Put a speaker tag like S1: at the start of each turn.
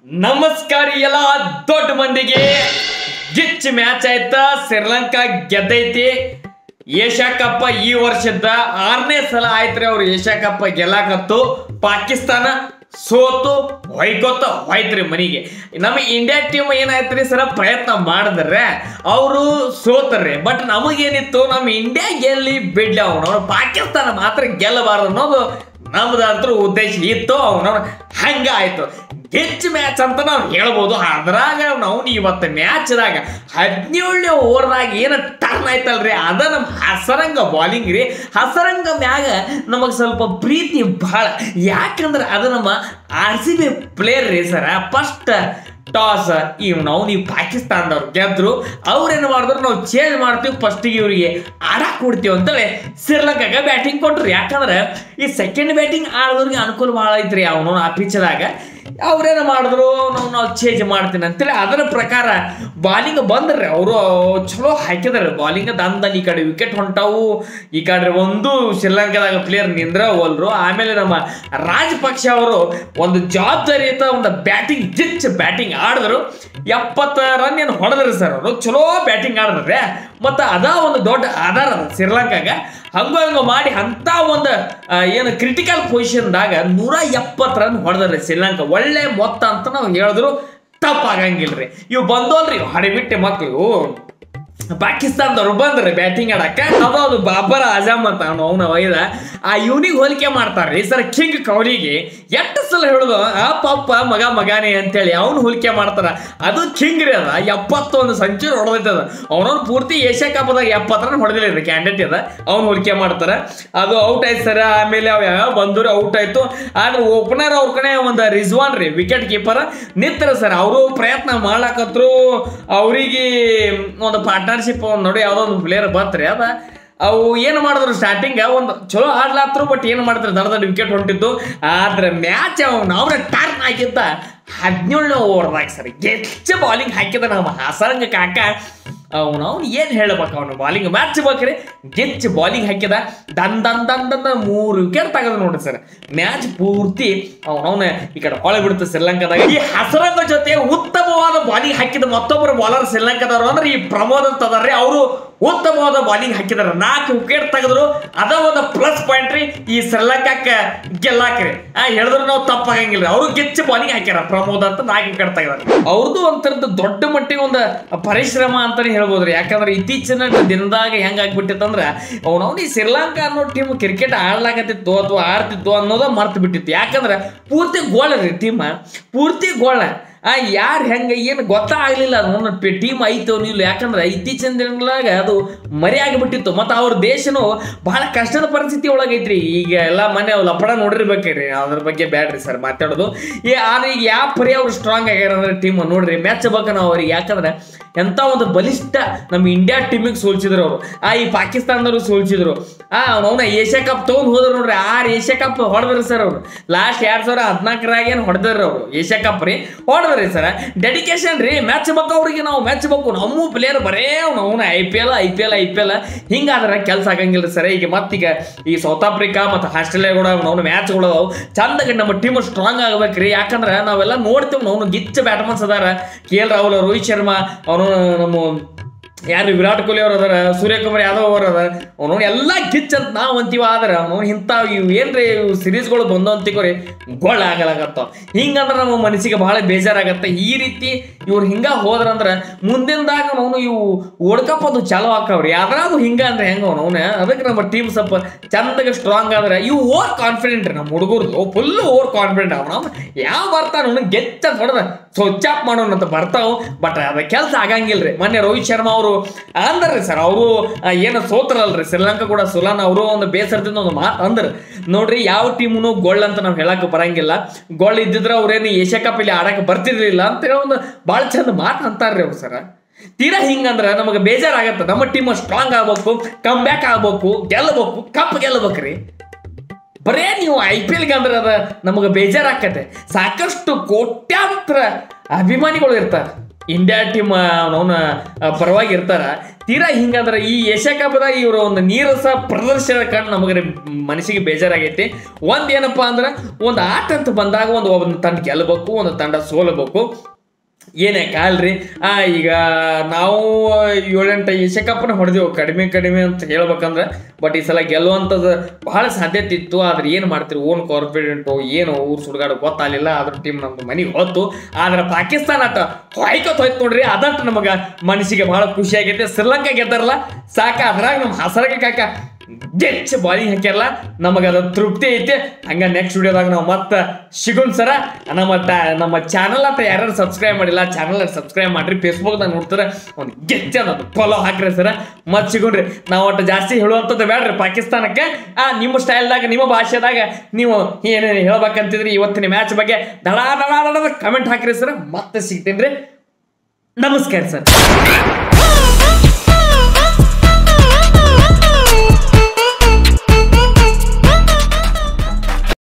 S1: ನಮಸ್ಕಾರ ಎಲ್ಲ ದೊಡ್ಡ ಮಂದಿಗೆ ಗಿಚ್ ಮ್ಯಾಚ್ ಆಯ್ತ ಶ್ರೀಲಂಕಾ ಗೆದ್ದೈತಿ ಏಷ್ಯಾ ಕಪ್ ಈ ವರ್ಷದ ಆರನೇ ಸಲ ಆಯ್ತ್ರಿ ಅವ್ರು ಏಷ್ಯಾ ಕಪ್ ಗೆಲ್ಲಾಕತ್ತು ಪಾಕಿಸ್ತಾನ ಸೋತು ಹೊಯ್ಕೋತ ಹೋಯ್ತ್ರಿ ಮನಿಗೆ ನಮ್ಮ ಇಂಡಿಯಾ ಟೀಮ್ ಏನಾಯ್ತ್ರಿ ಸರ ಪ್ರಯತ್ನ ಮಾಡಿದ್ರೆ ಅವರು ಸೋತರ್ರಿ ಬಟ್ ನಮಗೇನಿತ್ತು ನಮ್ಮ ಇಂಡಿಯಾ ಗೆಲ್ಲಿ ಬಿಡ್ಲಿ ಅವನು ಪಾಕಿಸ್ತಾನ ಮಾತ್ರ ಗೆಲ್ಲಬಾರದು ಅನ್ನೋದು ನಮ್ದಂತೂ ಉದ್ದೇಶ ಇತ್ತು ಅವನ ಹಂಗ ಆಯ್ತು ಹೆಚ್ಚು ಮ್ಯಾಚ್ ಅಂತ ನಾವು ಹೇಳ್ಬೋದು ಅದ್ರಾಗ ನಾವು ಇವತ್ತು ಮ್ಯಾಚ್ದಾಗ ಹದಿನೇಳನೇ ಓವರ್ದಾಗ ಏನು ಟರ್ನ್ ಆಯ್ತಲ್ರಿ ಅದ ನಮ್ಮ ಹಸರಂಗ ಬಾಲಿಂಗ್ ರೀ ಹಸರಂಗ ಮ್ಯಾಗ ನಮಗೆ ಸ್ವಲ್ಪ ಪ್ರೀತಿ ಭಾಳ ಯಾಕಂದ್ರೆ ಅದು ನಮ್ಮ ಆರ್ ಸಿ ಬಿ ಪ್ಲೇಯರ್ ರೀ ಸರ ಫಸ್ಟ್ ಟಾಸ್ ಇವ್ ನಾವು ನೀವು ಪಾಕಿಸ್ತಾನದವ್ರು ಗೆದ್ರು ಅವ್ರೇನು ಮಾಡಿದ್ರು ನಾವು ಚೇಂಜ್ ಮಾಡ್ತೀವಿ ಫಸ್ಟಿಗೆ ಇವರಿಗೆ ಆಡಕ್ ಕೊಡ್ತೀವಿ ಅಂತೇಳಿ ಶ್ರೀಲಂಕಾಗ ಬ್ಯಾಟಿಂಗ್ ಕೊಟ್ರು ಯಾಕಂದ್ರೆ ಈ ಸೆಕೆಂಡ್ ಬ್ಯಾಟಿಂಗ್ ಆಡೋರಿಗೆ ಅನುಕೂಲ ಭಾಳ ಐತ್ರಿ ಅವನು ಆ ಪಿಚ್ದಾಗ ಅವ್ರೇನು ಮಾಡಿದ್ರು ನಾವು ನಾವು ಚೇಂಜ್ ಮಾಡ್ತೀನಿ ಅಂತೇಳಿ ಅದರ ಪ್ರಕಾರ ಬಾಲಿಂಗ್ ಬಂದ್ರಿ ಅವರು ಚಲೋ ಹಾಕಿದಾರೆ ಬಾಲಿಂಗ್ ದಂದನ್ ಈ ಕಡೆ ವಿಕೆಟ್ ಹೊಂಟಾವು ಈ ಕಡೆ ಒಂದು ಶ್ರೀಲಂಕಾದಾಗ ಪ್ಲೇಯರ್ ನಿಂದ್ರ ಹೋಲ್ರು ಆಮೇಲೆ ನಮ್ಮ ರಾಜಪಕ್ಷ ಅವರು ಒಂದು ಜವಾಬ್ದಾರಿಯುತ ಒಂದು ಬ್ಯಾಟಿಂಗ್ ಜಿಚ್ ಬ್ಯಾಟಿಂಗ್ ಆಡಿದ್ರು ಎಪ್ಪತ್ತ ರನ್ ಏನು ಹೊಡೆದ್ರಿ ಸರ್ ಅವರು ಚಲೋ ಬ್ಯಾಟಿಂಗ್ ಆಡಿದ್ರೆ ಮತ್ತು ಅದ ಒಂದು ದೊಡ್ಡ ಆಧಾರ ಅದ ಶ್ರೀಲಂಕಾಗ ಹಂಗ ಹಂಗ ಮಾಡಿ ಅಂತ ಒಂದು ಆ, ಏನು ಕ್ರಿಟಿಕಲ್ ಪೊಸಿಷನ್ದಾಗ ನೂರ ಎಪ್ಪತ್ತು ರನ್ ಹೊಡೆದ್ರಿ ಶ್ರೀಲಂಕಾ ಒಳ್ಳೆ ಮೊತ್ತ ಅಂತ ನಾವು ಹೇಳಿದ್ರು ತಪ್ಪಾಗಂಗಿಲ್ರಿ ಇವು ಬಂದೋಲ್ರಿ ಹಡಿಬಿಟ್ಟೆ ಮಕ್ಕಳು ಪಾಕಿಸ್ತಾನದವ್ರು ಬಂದ್ರಿ ಬ್ಯಾಟಿಂಗ್ ಆಡಕ್ಕ ಅದು ಬಾಬರ್ ಆಜಮ್ ಅಂತ ಅವನು ಅವನ ಒಯ್ದ ಆ ಇವನಿಗೆ ಹೋಲಿಕೆ ಮಾಡ್ತಾರ್ರಿ ಸರ್ ಕಿಂಗ್ ಕೌಲಿಗೆ ಎಷ್ಟು ಸಲ ಹೇಳುದು ಆ ಪಪ್ಪ ಮಗ ಮಗಾನೆ ಅಂತೇಳಿ ಅವ್ನು ಹೋಲಿಕೆ ಮಾಡ್ತಾರ ಅದು ಕಿಂಗ್ ರೀ ಅದ ಎಪ್ಪತ್ತೊಂದು ಸೆಂಚುರಿ ಹೊಡೆದೈತದ ಅವನವ್ನು ಪೂರ್ತಿ ಏಷ್ಯಾ ಕಪ್ದಾಗ ಎಪ್ಪತ್ತು ರನ್ ಹೊಡೆದಿಲ್ಲ ರೀ ಕ್ಯಾಂಡಿಡೇಟ್ ಅದ ಅವ್ನು ಹೋಲಿಕೆ ಮಾಡ್ತಾರ ಅದು ಔಟ್ ಆಯ್ತು ಸರ್ ಆಮೇಲೆ ಅವ ಯಾವ ಬಂದ್ರು ಔಟ್ ಆಯ್ತು ಆದ್ರೆ ಓಪನರ್ ಅವ್ರ ಕಡೆ ಒಂದು ರಿಜ್ವಾನ್ ರೀ ವಿಕೆಟ್ ಕೀಪರ್ ನಿಂತರ ಸರ್ ಅವರು ಪ್ರಯತ್ನ ಮಾಡ್ಲಾಕತ್ರು ಅವರಿಗೆ ಒಂದು ಪಾರ್ಟ್ನರ್ಶಿಪ್ ಒಂದು ನೋಡಿ ಯಾವುದೋ ಒಂದು ಪ್ಲೇಯರ್ ಬಂತ್ರಿ ಅದ ಅವು ಏನು ಮಾಡಿದ್ರು ಸ್ಟಾರ್ಟಿಂಗ್ ಒಂದು ಚಲೋ ಆಡ್ಲಾತ್ರು ಬಟ್ ಏನು ಮಾಡಿದ್ರು ದಡ ದೊಡ್ಡ ವಿಕೆಟ್ ಹೊಂಟಿದ್ದು ಆದ್ರೆ ಮ್ಯಾಚ್ ಅವ್ನು ಅವನ ಟರ್ನ್ ಆಗಿದ್ದ ಹದಿನೇಳನೇ ಓವರ್ದಾಗ ಸರ್ ಹೆಚ್ಚು ಬಾಲಿಂಗ್ ಹಾಕಿದ ನಮ್ಮ ಹಾಸರಂಗ ಕಾಕ ಅವನು ಅವ್ನು ಏನು ಹೇಳ್ಬೇಕು ಅವನು ಬಾಲಿಂಗ್ ಮ್ಯಾಚ್ ಬೇಕ್ರಿ ಗೆಚ್ಚು ಬಾಲಿಂಗ್ ಹಾಕಿದ ದನ್ ದನ್ ದನ್ ದನ್ ದನ್ ಮೂರು ವಿಕೆಟ್ ತೆಗೆದು ನೋಡ್ರಿ ಸರ್ ಮ್ಯಾಚ್ ಪೂರ್ತಿ ಅವನವನ ಈ ಕಡೆ ಹೊಳೆ ಬಿಡುತ್ತೆ ಶ್ರೀಲಂಕಾದಾಗ ಈ ಹಸರಂಗ ಜೊತೆ ಉತ್ತಮವಾದ ಬಾಲಿಂಗ್ ಹಾಕಿದ ಮತ್ತೊಬ್ಬರು ಬಾಲರ್ ಶ್ರೀಲಂಕಾದವರು ಅಂದ್ರೆ ಈ ಪ್ರಮೋದ್ ಅಂತ ಅದಾರ್ರಿ ಅವರು ಉತ್ತಮವಾದ ಬಾಲಿಂಗ್ ಹಾಕಿದಾರೆ ನಾಲ್ಕು ವಿಕೆಟ್ ತೆಗೆದ್ರು ಅದ ಒಂದು ಪ್ಲಸ್ ಪಾಯಿಂಟ್ ರೀ ಈ ಶ್ರೀಲಂಕಾಕ್ಕೆ ಗೆಲ್ಲಾಕ್ರಿ ಆ ಹೇಳಿದ್ರು ನಾವು ತಪ್ಪಾಗಂಗಿಲ್ಲ ಅವರು ಗೆಚ್ಚು ಬಾಲಿಂಗ್ ಹಾಕ್ಯಾರ ಪ್ರಮೋದ್ ಅಂತ ನಾಲ್ಕು ವಿಕೆಟ್ ತೆಗೆದಾರೆ ಅವ್ರದ್ದು ಒಂಥರದ್ದು ದೊಡ್ಡ ಮಟ್ಟಿಗೆ ಒಂದು ಪರಿಶ್ರಮ ಅಂತಾನೆ ಹೇಳ್ಬೋದ್ರಿ ಯಾಕಂದ್ರೆ ಇತ್ತೀಚಿನ ದಿನದಾಗ ಹೆಂಗ್ ಆಗ್ಬಿಟ್ಟಿತ್ತಂದ್ರ ಅವನವ್ನು ಈ ಶ್ರೀಲಂಕಾ ಅನ್ನೋ ಟೀಮ್ ಕ್ರಿಕೆಟ್ ಆಡ್ಲಾಕತ್ತಿತ್ತು ಅಥವಾ ಆಡ್ತಿತ್ತು ಅನ್ನೋದ ಮರ್ತು ಬಿಟ್ಟಿತ್ತು ಯಾಕಂದ್ರೆ ಪೂರ್ತಿ ಗೋಳ ರೀ ಟೀಮ್ ಪೂರ್ತಿ ಗೋಳ ಆ ಯಾರು ಹೆಂಗೆ ಏನು ಗೊತ್ತಾಗ್ಲಿಲ್ಲ ಅದು ಟೀಮ್ ಐತೋ ನೀವು ಯಾಕಂದ್ರೆ ಇತ್ತೀಚಿನ ದಿನಗಳಾಗ ಅದು ಮರಿ ಆಗಿಬಿಟ್ಟಿತ್ತು ಮತ್ತು ಅವ್ರ ದೇಶನು ಬಹಳ ಕಷ್ಟದ ಪರಿಸ್ಥಿತಿ ಒಳಗೈತ್ರಿ ಈಗ ಎಲ್ಲ ಮನೆ ಅವು ಲಪಡ ನೋಡಿರ್ಬೇಕ್ರಿ ಅದ್ರ ಬಗ್ಗೆ ಬ್ಯಾಡ್ರಿ ಸರ್ ಮಾತಾಡೋದು ಈ ಆದ್ರೆ ಈಗ ಯಾವ ಪರಿ ಅವ್ರು ಸ್ಟ್ರಾಂಗ್ ಆಗ್ಯಾರ ಅಂದ್ರೆ ಟೀಮ್ ನೋಡ್ರಿ ಮ್ಯಾಚ್ ಬೇಕು ನಾವು ಅವ್ರಿಗೆ ಯಾಕಂದ್ರೆ ಎಂತ ಒಂದು ಬಲಿಷ್ಠ ನಮ್ಮ ಇಂಡಿಯಾ ಟೀಮಿಗೆ ಸೋಲ್ಸಿದ್ರು ಅವರು ಆ ಈ ಪಾಕಿಸ್ತಾನದವ್ರು ಸೋಲ್ಸಿದ್ರು ಆ ಅವನ ಏಷ್ಯಾ ಕಪ್ ತೊಗೊಂಡು ಹೋದ್ರು ನೋಡ್ರಿ ಆರು ಏಷ್ಯಾ ಕಪ್ ಹೊಡೆದ್ರಿ ಸರ್ ಅವರು ಲಾಸ್ಟ್ ಎರಡ್ ಸಾವಿರ ಹದಿನಾಲ್ಕರಾಗ ಏನು ಹೊಡೆದ್ರಿ ಅವರು ಏಷ್ಯಾ ಕಪ್ ರೀ ಹೊಡೆದ್ರಿ ಸರ್ ಡೆಡಿಕೇಶನ್ ರೀ ಮ್ಯಾಚ್ ಬೇಕು ಅವ್ರಿಗೆ ನಾವು ಮ್ಯಾಚ್ ಬೇಕು ನಮ್ಮ ಪ್ಲೇಯರ್ ಬರೇ ಅವನ I P L I P L I P L ಹಿಂಗಾದ್ರೆ ಕೆಲಸ ಆಗಂಗಿಲ್ಲ ಸರ್ ಈಗ ಮತ್ತೀಗ ಈ ಸೌತ್ ಆಫ್ರಿಕಾ ಮತ್ತು ಆಸ್ಟ್ರೇಲಿಯಾ ಕೂಡ ಅವ್ನ ಮ್ಯಾಚ್ಗಳು ಅದಾವು ಚಂದಾಗಿ ನಮ್ಮ ಟೀಮ್ ಸ್ಟ್ರಾಂಗ್ ಆಗ್ಬೇಕ್ರಿ ಯಾಕಂದ್ರೆ ನಾವೆಲ್ಲ ನೋಡ್ತೀವಿ ನಾವು ಗಿಚ್ಚ ಬ್ಯಾಟ್ಮನ್ಸ್ ಅದಾರ ಕೆ ಎಲ್ ರಾಹುಲ್ ರೋಹಿತ್ ಶರ್ಮಾ ಅವನು ನಮ್ಮ ಯಾರು ವಿರಾಟ್ ಕೊಹ್ಲಿ ಅವ್ರು ಅದಾರ ಸೂರ್ಯಕುಮಾರ್ ಯಾದವ್ ಅವ್ರು ಅದಾರ ಅವನು ಎಲ್ಲ ಗಿಚ್ ಅಂತ ನಾವು ಅಂತೀವ ಆದ್ರೆ ಅವನು ಇಂಥ ಇವು ಏನ್ರಿ ಇವು ಸಿರೀಸ್ಗಳು ಬಂದು ಅಂತಿಕೋರಿ ಗೋಳ ಆಗಲಾಗತ್ತಾವ ಹಿಂಗಂದ್ರೆ ನಮ್ಮ ಮನಸ್ಸಿಗೆ ಬಹಳ ಬೇಜಾರಾಗತ್ತೆ ಈ ರೀತಿ ಇವ್ರು ಹಿಂಗ ಹೋದ್ರಂದ್ರೆ ಮುಂದಿನದಾಗ ಅವನು ಇವು ಓಡ್ಕಪ್ ಅದು ಚಾಲು ಹಾಕವ್ರಿ ಯಾವ್ದಾದ್ರು ಹಿಂಗ ಅಂದ್ರೆ ಹೆಂಗ ಅವನು ಅದಕ್ಕೆ ನಮ್ಮ ಟೀಮ್ ಸ್ವಲ್ಪ ಚಂದಾಗ ಸ್ಟ್ರಾಂಗ್ ಆದ್ರೆ ಇವು ಓವರ್ ಕಾನ್ಫಿಡೆಂಟ್ ರೀ ನಮ್ಮ ಹುಡುಗರ್ದು ಫುಲ್ ಓವರ್ ಕಾನ್ಫಿಡೆಂಟ್ ಅವನು ಯಾವ ಬರ್ತಾನ ಅವನು ಗೆಚ್ಚ ಹೊಡೆದ ಸ್ವಿಚ್ ಆಫ್ ಮಾಡೋಣ ಅಂತ ಬರ್ತಾವ ಬಟ್ ಅದ ಕೆಲಸ ಆಗಂಗಿಲ್ರಿ ಮೊನ್ನೆ ರೋಹಿತ್ ಶರ್ಮಾ ಅವರು ಅಂದ್ರಿ ಸರ್ ಅವರು ಏನು ಸೋತ್ರಲ್ರಿ ಶ್ರೀಲಂಕಾ ಕೂಡ ಸುಲಾನ್ ಅವರು ಒಂದು ಬೇಸರದಿಂದ ಒಂದು ಮಾತು ಅಂದ್ರ ನೋಡ್ರಿ ಯಾವ ಟೀಮ್ನು ಗೋಲ್ಡ್ ಅಂತ ನಾವು ಹೇಳಕ್ ಬರಂಗಿಲ್ಲ ಗೋಲ್ಡ್ ಇದ್ದಿದ್ರೆ ಅವ್ರೇನು ಏಷ್ಯಾ ಕಪ್ ಇಲ್ಲಿ ಆಡಕ್ ಬರ್ತಿರ್ಲಿಲ್ಲ ಅಂತ ಹೇಳಿ ಒಂದು ಭಾಳ ಚಂದ ಮಾತು ಅಂತಾರ್ರಿ ಅವ್ರು ಸರ್ ತೀರಾ ಹಿಂಗಂದ್ರ ನಮಗೆ ಬೇಜಾರಾಗತ್ತೆ ನಮ್ಮ ಟೀಮ್ ಸ್ಟ್ರಾಂಗ್ ಆಗ್ಬೇಕು ಕಮ್ ಬ್ಯಾಕ್ ಆಗ್ಬೇಕು ಗೆಲ್ಲಬೇಕು ಕಪ್ ಗೆಲ್ಲಬೇಕ್ರಿ ಬರೇ ನೀವು ಐ ಪಿ ಎಲ್ಗೆ ಅಂದ್ರೆ ಅದ ನಮಗೆ ಬೇಜಾರಾಕತ್ತೆ ಸಾಕಷ್ಟು ಕೋಟ್ಯಾಂತರ ಅಭಿಮಾನಿಗಳು ಇರ್ತಾರೆ ಇಂಡಿಯಾ ಟೀಮ್ ಅವನ ಪರವಾಗಿ ಇರ್ತಾರ ತೀರಾ ಹಿಂಗಂದ್ರೆ ಈ ಏಷ್ಯಾ ಕಪ್ದಾಗ ಇವರ ಒಂದು ನೀರಸ ಪ್ರದರ್ಶನ ಕಂಡು ನಮಗೆ ಮನಸ್ಸಿಗೆ ಬೇಜಾರಾಗೈತಿ ಒಂದ್ ಏನಪ್ಪಾ ಅಂದ್ರೆ ಒಂದು ಆಟ ಅಂತ ಬಂದಾಗ ಒಂದು ಒಂದು ತಂಡ ಗೆಲ್ಲಬೇಕು ಒಂದು ತಂಡ ಸೋಲಬೇಕು ಏನೇ ಕಾಲ್ರಿ ಆ ಈಗ ನಾವು ಏಳೆಂಟು ಏಷ್ಯಾ ಕಪ್ನ ಹೊಡೆದೆವು ಕಡಿಮೆ ಕಡಿಮೆ ಅಂತ ಹೇಳ್ಬೇಕಂದ್ರೆ ಬಟ್ ಈ ಸಲ ಗೆಲ್ಲುವಂಥದ್ದು ಬಹಳ ಸಾಧ್ಯತೆ ಇತ್ತು ಆದ್ರೆ ಏನು ಮಾಡ್ತೀರಿ ಓನ್ ಕಾನ್ಫಿಡೆಂಟು ಏನು ಊರು ಸುಡುಗಾಡು ಗೊತ್ತಾಗಲಿಲ್ಲ ಅದ್ರ ಟೀಮ್ ನಮ್ದು ಮನೆಗೆ ಹೊತ್ತು ಆದ್ರೆ ಪಾಕಿಸ್ತಾನ ಆಟ ಹೊಯ್ಕೊತ್ ಹೋಯ್ತು ನೋಡ್ರಿ ಅದಟ್ಟು ನಮಗೆ ಮನಸ್ಸಿಗೆ ಬಹಳ ಖುಷಿ ಆಗೈತೆ ಶ್ರೀಲಂಕಾ ಗೆದ್ದಾರಲ್ಲ ಸಾಕ ಅದ್ರಾಗ ನಮ್ಮ ಹಸರಗೆ ಕಾಕ ಗೆಚ್ಚ ಬಾಲಿಂಗ್ ಹಾಕ್ಯಾರಲ್ಲ ನಮಗೆ ಅದ ತೃಪ್ತಿ ಐತಿ ಹಂಗ ನೆಕ್ಸ್ಟ್ ವಿಡಿಯೋದಾಗ ನಾವು ಮತ್ತೆ ಸಿಗೋಣ ಸರ ನಮ್ಮ ಟ ನಮ್ಮ ಚಾನಲ್ ಅಂತ ಯಾರ್ಯಾರು ಸಬ್ಸ್ಕ್ರೈಬ್ ಮಾಡಿಲ್ಲ ಚಾನಲ್ ಸಬ್ಸ್ಕ್ರೈಬ್ ಮಾಡ್ರಿ ಫೇಸ್ಬುಕ್ದಾಗ ನೋಡ್ತಾರೆ ಒಂದು ಗೆಚ್ಚ ಅನ್ನೋದು ಫಾಲೋ ಹಾಕ್ರಿ ಸರ ಮತ್ತೆ ಸಿಗೋಣ್ರಿ ನಾವು ಒಟ್ಟು ಜಾಸ್ತಿ ಹೇಳುವಂಥದ್ದು ಬೇಡ್ರಿ ಪಾಕಿಸ್ತಾನಕ್ಕೆ ಆ ನಿಮ್ಮ ಸ್ಟೈಲ್ದಾಗ ನಿಮ್ಮ ಭಾಷೆದಾಗ ನೀವು ಏನೇನು ಹೇಳ್ಬೇಕಂತಿದ್ರಿ ಇವತ್ತಿನ ಮ್ಯಾಚ್ ಬಗ್ಗೆ ದಡ ದಡ ದಡ ಕಮೆಂಟ್ ಹಾಕ್ರಿ ಸರ್ ಮತ್ತೆ ಸಿಗ್ತೀನಿ ರೀ ನಮಸ್ಕಾರ ಸರ್